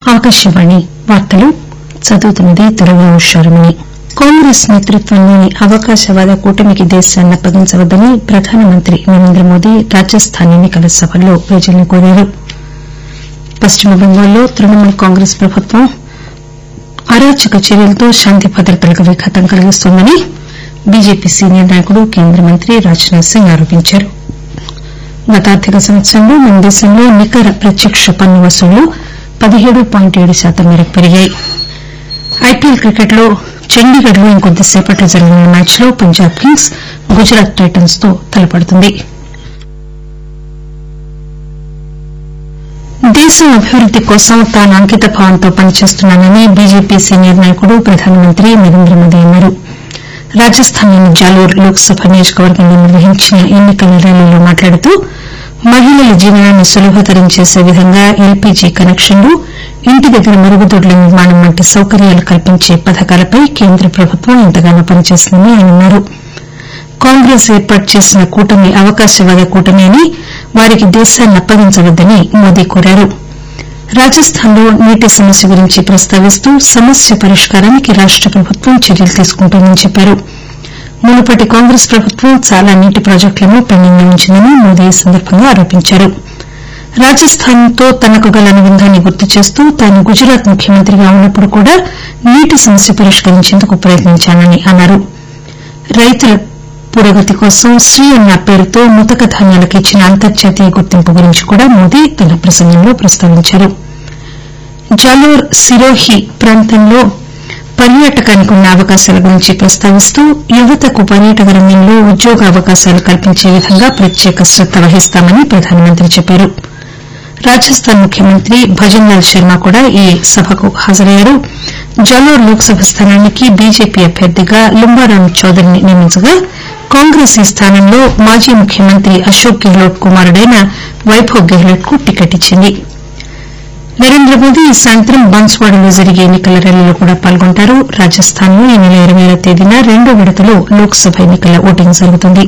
ఆకాశవాణి వార్తలు చదువుతున్నది దుర్గా ఉషారమణి కాంగ్రెస్ నేతృత్వంలోని అవకాశవాద కూటమికి దేశాన్ని అప్పగించవద్దని ప్రధానమంత్రి నరేంద్ర మోదీ రాజస్థాన్ ఎన్ని కల సభల్లో ప్రజలను కోరారు పశ్చిమ బెంగాల్లో తృణమూల్ కాంగ్రెస్ ప్రభుత్వం అరాచక చర్యలతో శాంతి భద్రతలకు విఘాతం కలిగిస్తోందని బీజేపీ సీనియర్ నాయకుడు కేంద్ర మంత్రి రాజ్ నాథ్ సింగ్ ఆరోపించారు గత ఆర్థిక సంవత్సరంలో మన దేశంలో నికర ప్రత్యక్ష పన్ను వసూళ్లు పదిహేడు పాయింట్ ఏడు శాతం మేరకు పెరిగాయి ఐపీఎల్ క్రికెట్ లో చండీగఢ్ లో ఇంకొద్దిసేపట్లో జరగనున్న మ్యాచ్ లో పంజాబ్ కింగ్స్ గుజరాత్ టైటన్స్ తో తలపడుతుంది దేశం అభివృద్ది కోసం తాను అంకితభావంతో పనిచేస్తున్నానని బీజేపీ సీనియర్ నాయకుడు ప్రధానమంత్రి నరేంద్ర మోదీ అన్నారు రాజస్థాన్లోని జాలోర్ లోక్ సభ నియోజకవర్గంలో నిర్వహించిన ఎన్ని కల ర్యాలీలో మాట్లాడుతూ మహిళల జీవనాన్ని సులభతరం చేసే విధంగా ఎల్పీజీ కనెక్షన్లు ఇంటి దగ్గర మరుగుదొడ్ల నిర్మాణం వంటి సౌకర్యాలు కల్పించే పథకాలపై కేంద్ర ప్రభుత్వం ఎంతగానో పనిచేసిందని ఆయన అన్నారు కాంగ్రెస్ ఏర్పాటు చేసిన కూటమి అవకాశవాద కూటమి అని వారికి దేశాన్ని అప్పగించవద్దని మోదీ కోరారు రాజస్థాన్ లో నీటి సమస్య గురించి ప్రస్తావిస్తూ సమస్య పరిష్కారానికి రాష్ట ప్రభుత్వం చర్యలు తీసుకుంటోందని చెప్పారు మునుపటి కాంగ్రెస్ ప్రభుత్వం చాలా నీటి ప్రాజెక్టులను పెండింగ్ లో ఉంచిందని మోదీ ఈ సందర్భంగా ఆరోపించారు రాజస్థాన్ తో తనకు గల అనుబంధాన్ని గుర్తు చేస్తూ తాను గుజరాత్ ముఖ్యమంత్రిగా ఉన్నప్పుడు కూడా నీటి సమస్య పరిష్కరించేందుకు ప్రయత్నించానని అన్నారు రైతుల పురోగతి కోసం శ్రీ అన్న పేరుతో ముతక ధాన్యాలకు ఇచ్చిన అంతర్జాతీయ గుర్తింపు గురించి కూడా మోదీ తన ప్రసంగంలో ప్రస్తావించారు జాలోర్ సిరోహి ప్రాంతంలో పర్యాటకానికి ఉన్న అవకాశాల గురించి ప్రస్తావిస్తూ యువతకు పర్యాటక రంగంలో ఉద్యోగ అవకాశాలు కల్పించే విధంగా ప్రత్యేక శ్రద్ద వహిస్తామని ప్రధానమంత్రి చెప్పారు రాజస్థాన్ ముఖ్యమంత్రి భజన్ లాల్ శర్మ కూడా ఈ సభకు హాజరయ్యారు జాలోర్ లోక్ సభ స్థానానికి బీజేపీ అభ్యర్థిగా లుంబారాం చౌదరిని నియమించగా కాంగ్రెస్ ఈ స్థానంలో మాజీ ముఖ్యమంత్రి అశోక్ గెహ్లోట్ కుమారుడైన వైభవ్ గెహ్లోట్ కు టికెట్ ఇచ్చింది నరేంద్ర మోదీ ఈ సాయంత్రం బన్స్వాడలో జరిగే ఎన్ని కల ర్యాలీలో కూడా పాల్గొంటారు రాజస్థాన్ లో ఈ నెల ఇరవై ఆరవ తేదీన రెండో విడతలో లోక్ సభ ఎన్ని కల ఓటింగ్ జరుగుతుంది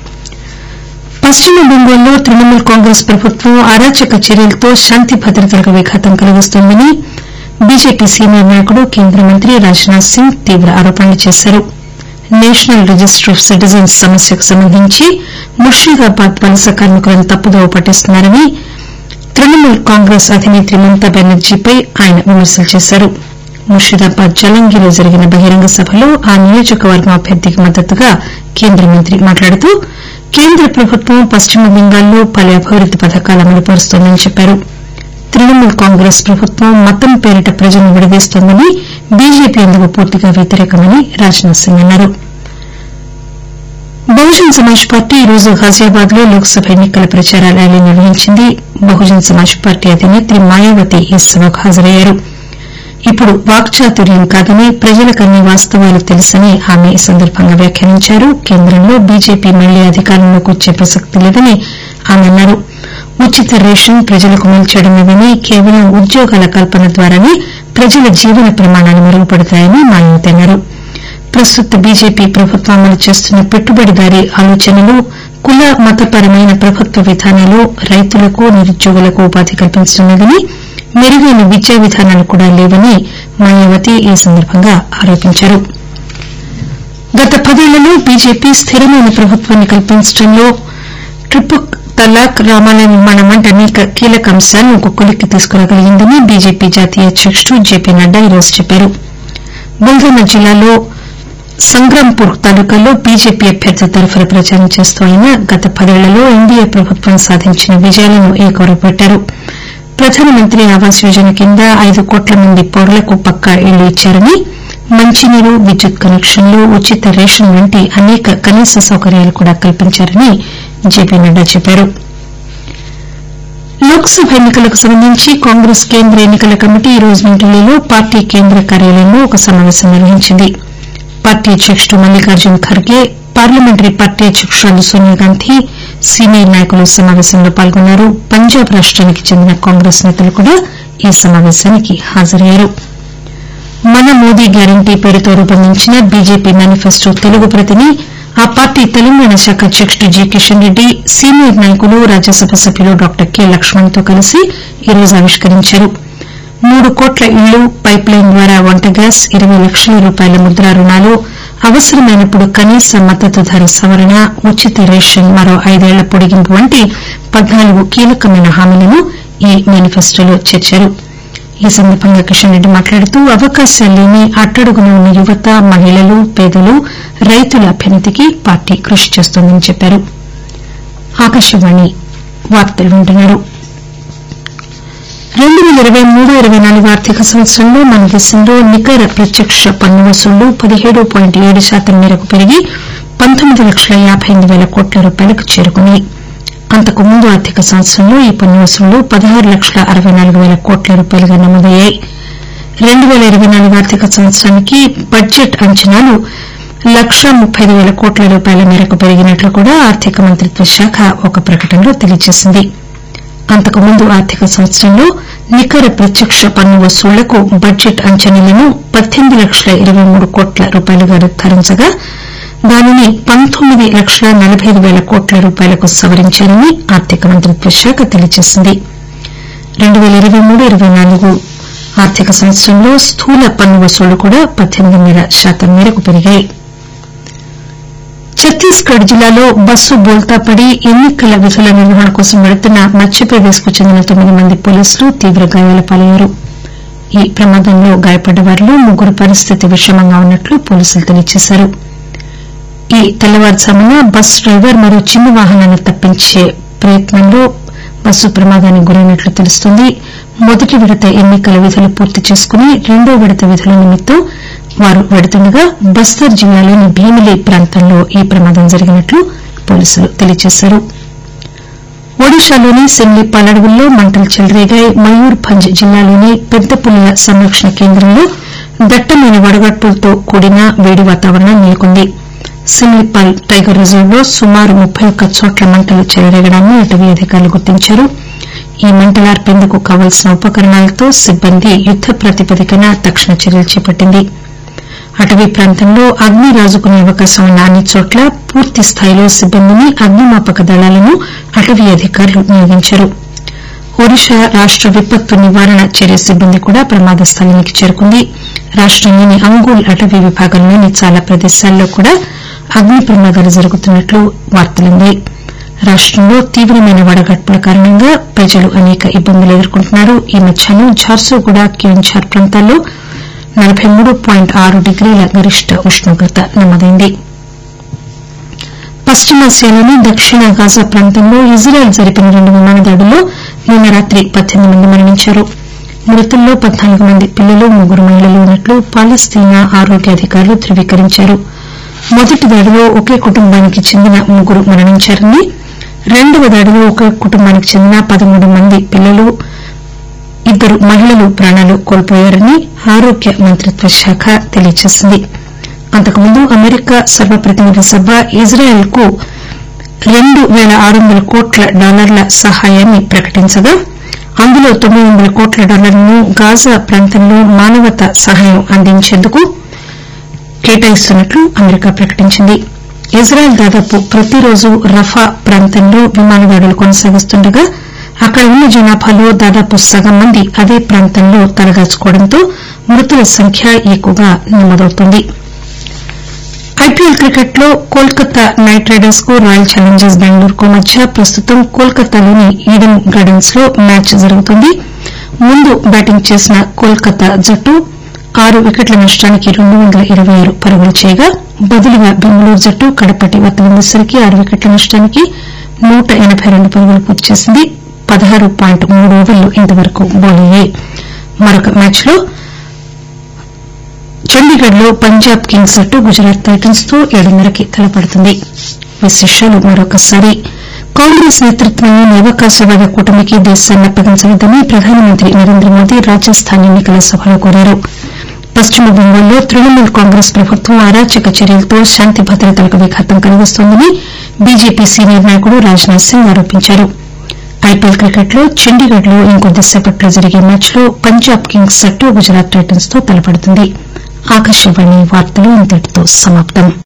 పశ్చిమ బెంగాల్లో తృణమూల్ కాంగ్రెస్ ప్రభుత్వం అరాచక చర్యలతో శాంతి భద్రతలకు విఘాతం కలిగిస్తోందని బీజేపీ సీనియర్ నాయకుడు కేంద్ర మంత్రి రాజ్ నాథ్ సింగ్ తీవ్ర ఆరోపణలు చేశారు నేషనల్ రిజిస్టర్ ఆఫ్ సిటిజన్స్ సమస్యకు సంబంధించి ముర్షిదాబాద్ వలస కార్మికులను తప్పుదోవ పట్టిస్తున్నారని తృణమూల్ కాంగ్రెస్ అధినేత్రి మమతా బెనర్జీపై ఆయన విమర్శలు చేశారు ముర్షిదాబాద్ జలంగిలో జరిగిన బహిరంగ సభలో ఆ నియోజకవర్గం అభ్యర్థికి మద్దతుగా కేంద్ర మంత్రి మాట్లాడుతూ కేంద్ర ప్రభుత్వం పశ్చిమ బెంగాల్లో పలు అభివృద్ది పథకాలు అమలుపరుస్తోందని చెప్పారు తృణమూల్ కాంగ్రెస్ ప్రభుత్వం మతం పేరిట ప్రజలను విడదీస్తోందని బీజేపీ అందుకు పూర్తిగా వ్యతిరేకమని రాజ్నాథ్ సింగ్ అన్నారు బహుజన్ సమాజ్ పార్టీ ఈరోజు ఘాజియాబాద్ లో లోక్ సభ ఎన్ని కల ప్రచార ర్యాలీ నిర్వహించింది బహుజన్ సమాజ్ పార్టీ అధినేత్రి మాయావతి ఈ సభకు హాజరయ్యారు ఇప్పుడు వాక్చాతుర్యం కాదని ప్రజలకన్నీ వాస్తవాలు తెలుసని ఆమె ఈ సందర్భంగా వ్యాఖ్యానించారు కేంద్రంలో బీజేపీ మళ్లీ అధికారంలోకి వచ్చే ప్రసక్తి లేదని ఆమె అన్నారు ఉచిత రేషన్ ప్రజలకు మేల్చేయడమేదని కేవలం ఉద్యోగాల కల్పన ద్వారానే ప్రజల జీవన ప్రమాణాలు మెరుగుపడతాయని మాయావతి అన్నారు ప్రస్తుత బీజేపీ ప్రభుత్వం అమలు చేస్తున్న పెట్టుబడిదారీ ఆలోచనలు కుల మతపరమైన ప్రభుత్వ విధానాలు రైతులకు నిరుద్యోగులకు ఉపాధి కల్పించడం లేదని మెరుగైన విద్యా విధానాలు కూడా లేవని మాయావతి ఈ సందర్భంగా ఆరోపించారు గత పదేళ్లలో బీజేపీ స్థిరమైన ప్రభుత్వాన్ని కల్పించడంలో ట్రిపుల్ తలాక్ రామాలయ నిర్మాణం వంటి అనేక కీలక అంశాలను ఒక కొలిక్కి తీసుకురాగలిగిందని బీజేపీ జాతీయ అధ్యకుడు జేపీ నడ్డా ఈరోజు చెప్పారు బుల్ధనా జిల్లాలో సంగ్రాంపూర్ తాలూకాలో బీజేపీ అభ్యర్థి తరఫున ప్రచారం చేస్తూ ఆయన గత పదేళ్లలో ఎన్డీఏ ప్రభుత్వం సాధించిన విజయాలను ఏకరువు పెట్టారు ప్రధానమంత్రి ఆవాస్ యోజన కింద ఐదు కోట్ల మంది పౌరులకు పక్కా ఇళ్లు ఇచ్చారని మంచినీరు విద్యుత్ కనెక్షన్లు ఉచిత రేషన్ వంటి అనేక కనీస సౌకర్యాలు కూడా కల్పించారని జేపీ నడ్డా చెప్పారు లోక్ సభ ఎన్ని కలకు సంబంధించి కాంగ్రెస్ కేంద్ర ఎన్ని కల కమిటీ ఈరోజు న్యూఢిల్లీలో పార్టీ కేంద్ర కార్యాలయంలో ఒక సమాపేశం నిర్వహించింది పార్టీ అధ్యకుడు మల్లికార్జున్ ఖర్గే పార్లమెంటరీ పార్టీ అధ్యకురాలు సోనియాగాంధీ సీనియర్ నాయకులు సమాపేశంలో పాల్గొన్నారు పంజాబ్ రాష్టానికి చెందిన కాంగ్రెస్ నేతలు కూడా ఈ సమాపేశానికి హాజరయ్యారు మన మోదీ గ్యారంటీ పేరుతో రూపొందించిన బీజేపీ మేనిఫెస్టో తెలుగు ప్రతిని ఆ పార్టీ తెలంగాణ శాఖ అధ్యకుడు జి కిషన్ రెడ్డి సీనియర్ నాయకులు రాజ్యసభ సభ్యులు డాక్టర్ కె లక్ష్మణ్ తో కలిసి ఈరోజు ఆవిష్కరించారు మూడు కోట్ల ఇళ్లు పైప్ లైన్ ద్వారా వంట గ్యాస్ ఇరవై లక్షల రూపాయల ముద్రా రుణాలు అవసరమైనప్పుడు కనీస మద్దతు ధర సవరణ ఉచిత రేషన్ మరో ఐదేళ్ల పొడిగింపు వంటి పద్నాలుగు కీలకమైన హామీలను ఈ మేనిఫెస్టోలో చేర్చారు ఈ సందర్భంగా కిషన్ రెడ్డి మాట్లాడుతూ అవకాశాలు లేని అట్టడుగున ఉన్న యువత మహిళలు పేదలు రైతుల అభ్యున్నతికి పార్టీ కృషి చేస్తోందని చెప్పారు ఆకాశవాణి వార్తలు వింటున్నారు రెండు పేల ఇరవై మూడు ఇరవై నాలుగు ఆర్థిక సంవత్సరంలో మన దేశంలో నికర ప్రత్యక్ష పన్ను వసూళ్లు పదిహేడు పాయింట్ ఏడు శాతం మేరకు పెరిగి పంతొమ్మిది లక్షల యాబై ఎనిమిది పేల కోట్ల రూపాయలకు చేరుకున్నాయి అంతకు ముందు ఆర్థిక సంవత్సరంలో ఈ పన్ను వసూళ్లు పదహారు లక్షల అరవై నాలుగు పేల కోట్ల రూపాయలుగా నమోదయ్యాయి రెండు పేల ఇరవై నాలుగు ఆర్థిక సంవత్సరానికి బడ్జెట్ అంచనాలు లకా ముప్పై ఐదు పేల కోట్ల రూపాయల మేరకు పెరిగినట్లు కూడా ఆర్థిక మంత్రిత్వ శాఖ ఒక ప్రకటనలో తెలియజేసింది అంతకుముందు ఆర్థిక సంవత్సరంలో నికర ప్రత్యక్ష పన్ను వసూళ్లకు బడ్జెట్ అంచనాలను పద్దెనిమిది లక్షల ఇరవై మూడు కోట్ల రూపాయలుగా నిర్దారించగా దానిని పంతొమ్మిది లక్షల నలబై అయిదు పేల కోట్ల రూపాయలకు సవరించారని ఆర్థిక మంత్రిత్వ శాఖ తెలియజేసింది రెండు పేల ఇరవై మూడు ఇరవై నాలుగు ఆర్థిక సంవత్సరంలో స్థూల పన్ను వసూళ్లు కూడా పద్దెనిమిదిన్నర శాతం మేరకు పెరిగాయి ఛత్తీస్ గఢ్ జిల్లాలో బస్సు బోల్తా పడి ఎన్నికల విధుల నిర్వహణ కోసం వెళుతున్న మధ్యప్రదేశ్ కు చెందిన తొమ్మిది మంది పోలీసులు తీవ్ర గాయాల పాలయ్యారు ఈ ప్రమాదంలో గాయపడ్డ వారిలో ముగ్గురు పరిస్థితి విషమంగా ఉన్నట్లు పోలీసులు తెలియజేశారు ఈ తెల్లవారుజామున బస్ డ్రైవర్ మరో చిన్న వాహనాన్ని తప్పించే ప్రయత్నంలో బస్సు ప్రమాదానికి గురైనట్లు తెలుస్తోంది మొదటి విడత ఎన్నికల విధులు పూర్తి చేసుకుని రెండో విడత విధుల నిమిత్తం వారు వెడుతుండగా బస్తర్ జిల్లాలోని భీమిలి ప్రాంతంలో ఈ ప్రమాదం జరిగినట్లు పోలీసులు తెలియజేశారు ఒడిశాలోని సిమ్లీపాల్ అడవుల్లో మంటలు చెలరేగాయి మయూర్ భంజ్ జిల్లాలోని పెద్ద పులుల సంరక్షణ కేంద్రంలో దట్టమైన వడగడ్పులతో కూడిన వేడి వాతావరణం నెలకొంది సిమ్లీపాల్ టైగర్ రిజర్వ్ లో సుమారు ముప్పై ఒక్క చోట్ల మంటలు చెలరేగడాన్ని అటవీ అధికారులు గుర్తించారు ఈ మంటలార్పేందుకు కావలసిన ఉపకరణాలతో సిబ్బంది యుద్ద ప్రాతిపదికన తక్షణ చర్యలు చేపట్టింది అటవీ ప్రాంతంలో అగ్ని రాజుకునే అవకాశం ఉన్న అన్ని చోట్ల పూర్తి స్థాయిలో సిబ్బందిని అగ్నిమాపక దళాలను అటవీ అధికారులు నియోగించారు ఒడిశా రాష్ట విపత్తు నివారణ చర్య సిబ్బంది కూడా ప్రమాద స్థలానికి చేరుకుంది రాష్టంలోని అంగుల్ అటవీ విభాగంలోని చాలా ప్రదేశాల్లో కూడా అగ్ని ప్రమాదాలు జరుగుతున్నట్లు వార్తలందాయి రాష్టంలో తీవ్రమైన వడగడ్పుల కారణంగా ప్రజలు అనేక ఇబ్బందులు ఎదుర్కొంటున్నారు ఈ మధ్యాహ్నం ఝార్సుగూడ కియోంఝార్ ప్రాంతాల్లో నలబై మూడు పాయింట్ ఆరు డిగ్రీల గరిష్ట ఉష్ణోగ్రత నమోదైంది పశ్చిమాసియాలోని దక్షిణ గాజా ప్రాంతంలో ఇజ్రాయెల్ జరిపిన రెండు విమాన దాడుల్లో నిన్న రాత్రి పద్దెనిమిది మంది మరణించారు మృతుల్లో పద్నాలుగు మంది పిల్లలు ముగ్గురు మహిళలు ఉన్నట్లు పాలస్తీనా ఆరోగ్య అధికారులు ధృవీకరించారు మొదటి దాడిలో ఒకే కుటుంబానికి చెందిన ముగ్గురు మరణించారని రెండవ దాడిలో ఒకే కుటుంబానికి చెందిన పదమూడు మంది పిల్లలు ఇద్దరు మహిళలు ప్రాణాలు కోల్పోయారని ఆరోగ్య మంత్రిత్వ శాఖ తెలియజేసింది అంతకుముందు అమెరికా సర్వప్రతినిధి సభ ఇజ్రాయెల్ కు రెండు పేల ఆరు వందల కోట్ల డాలర్ల సహాయాన్ని ప్రకటించగా అందులో తొమ్మిది వందల కోట్ల డాలర్లను గాజా ప్రాంతంలో మానవతా సహాయం అందించేందుకు కేటాయిస్తున్నట్లు అమెరికా ప్రకటించింది ఇజ్రాయెల్ దాదాపు ప్రతిరోజు రఫా ప్రాంతంలో విమాన దాడులు కొనసాగిస్తుండగా అక్కడ ఉన్న జనాభాలో దాదాపు సగం మంది అదే ప్రాంతంలో తలదాచుకోవడంతో మృతుల సంఖ్య ఎక్కువగా నమోదవుతోంది ఐపీఎల్ క్రికెట్ లో కోల్కతా నైట్ రైడర్స్ కు రాయల్ ఛాలెంజర్స్ బెంగళూరుకు మధ్య ప్రస్తుతం కోల్కతాలోని ఈడెన్ గార్డెన్స్ లో మ్యాచ్ జరుగుతోంది ముందు బ్యాటింగ్ చేసిన కోల్కతా జట్టు ఆరు వికెట్ల నష్టానికి రెండు వందల ఇరవై ఆరు పరుగులు చేయగా బదులుగా బెంగళూరు జట్టు కడపటి వద్ద ఉండేసరికి ఆరు వికెట్ల నష్టానికి నూట ఎనబై రెండు పరుగులు పూర్తి చేసింది పదహారు పాయింట్ మూడు ఓవర్లు ఇంతవరకు బౌల్ అయ్యాయి మరొక మ్యాచ్ లో చండీగఢ్ లో పంజాబ్ కింగ్స్ జట్టు గుజరాత్ టైటన్స్ తో ఏడున్నరకి తలపడుతుంది విశేషాలు మరొకసారి కాంగ్రెస్ నేతృత్వంలోని అవకాశవాద కూటమికి దేశాన్ని అప్పగించవద్దని ప్రధానమంత్రి నరేంద్ర మోదీ రాజస్థాన్ ఎన్నికల సభలో కోరారు పశ్చిమ బెంగాల్లో తృణమూల్ కాంగ్రెస్ ప్రభుత్వం అరాచక చర్యలతో శాంతి భద్రతలకు విఘాతం కలిగిస్తోందని బీజేపీ సీనియర్ నాయకుడు రాజ్నాథ్ సింగ్ ఆరోపించారు ఐపీఎల్ క్రికెట్ లో చండీగఢ్ లో ఇంకొద్దిసేపట్లో జరిగే మ్యాచ్ లో పంజాబ్ కింగ్స్ జట్టు గుజరాత్ టైటన్స్ తో తలపడుతుంది ఆకాశవాణి వార్తలు ఇంతటితో సమాప్తం